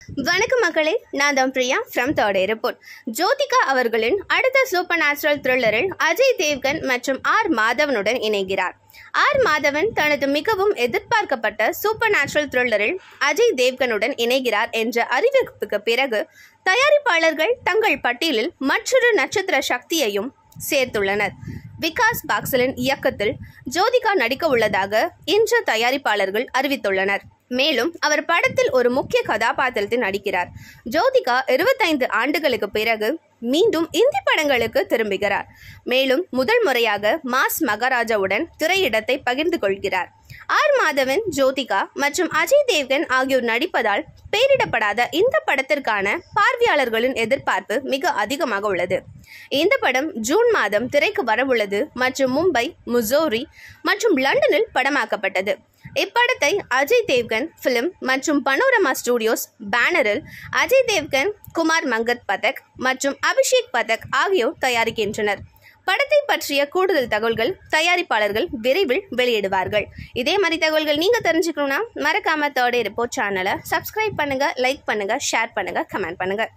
வணக்கம் மக்களே நான் தான் Priya from third report Jyothika அவர்களின் அடுத்த சூப்பர் நேச்சுரல் த்ரில்லரில் அஜய் தேவ்கன் மற்றும் ஆர் மாதவனுடன் இணைகிறார் ஆர் மாதவன் தனது மிகவும் எதிர்பார்க்கப்பட்ட சூப்பர் நேச்சுரல் த்ரில்லரில் அஜய் தேவ்கனுடன் இணைகிறார் என்ற அறிவிப்புக்கு பிறகு தயாரிப்பாளர்கள் தங்கள் பட்டியலில் மற்றொரு நட்சத்திர சக்தியையும் சேர்த்துள்ளனர் விகாஸ் பாக்சலின் இயக்கத்தில் ஜோதிகா நடிக்க உள்ளதாக இன்று தயாரிப்பாளர்கள் அறிவித்துள்ளனர் மேலும் அவர் படத்தில் ஒரு முக்கிய கதாபாத்திரத்தில் நடிக்கிறார் ஜோதிகா இருபத்தைந்து ஆண்டுகளுக்கு பிறகு மீண்டும் இந்தி படங்களுக்கு திரும்புகிறார் மேலும் முதல் முறையாக மாஸ் மகாராஜாவுடன் திரையிடத்தை பகிர்ந்து கொள்கிறார் ஆர் மாதவன் ஜோதிகா மற்றும் அஜய் தேவ்கன் ஆகியோர் நடிப்பதால் பெயரிடப்படாத இந்த படத்திற்கான பார்வையாளர்களின் எதிர்பார்ப்பு மிக அதிகமாக உள்ளது இந்த படம் ஜூன் மாதம் திரைக்கு வரவுள்ளது மற்றும் மும்பை முசோரி மற்றும் லண்டனில் படமாக்கப்பட்டது இப்படத்தை அஜய் தேவ்கன் ஃபிலிம் மற்றும் பனோரமா ஸ்டுடியோஸ் பேனரில் அஜய் தேவ்கன் குமார் மங்கத் பதக் மற்றும் அபிஷேக் பதக் ஆகியோர் தயாரிக்கின்றனர் படத்தை பற்றிய கூடுதல் தகவல்கள் தயாரிப்பாளர்கள் விரைவில் வெளியிடுவார்கள் இதே மாதிரி தகவல்கள் நீங்க தெரிஞ்சுக்கணும்னா மறக்காம தேர்ட் ரிப்போர்ட் சேனலை சப்ஸ்கிரைப் பண்ணுங்க லைக் பண்ணுங்க ஷேர் பண்ணுங்க கமெண்ட் பண்ணுங்க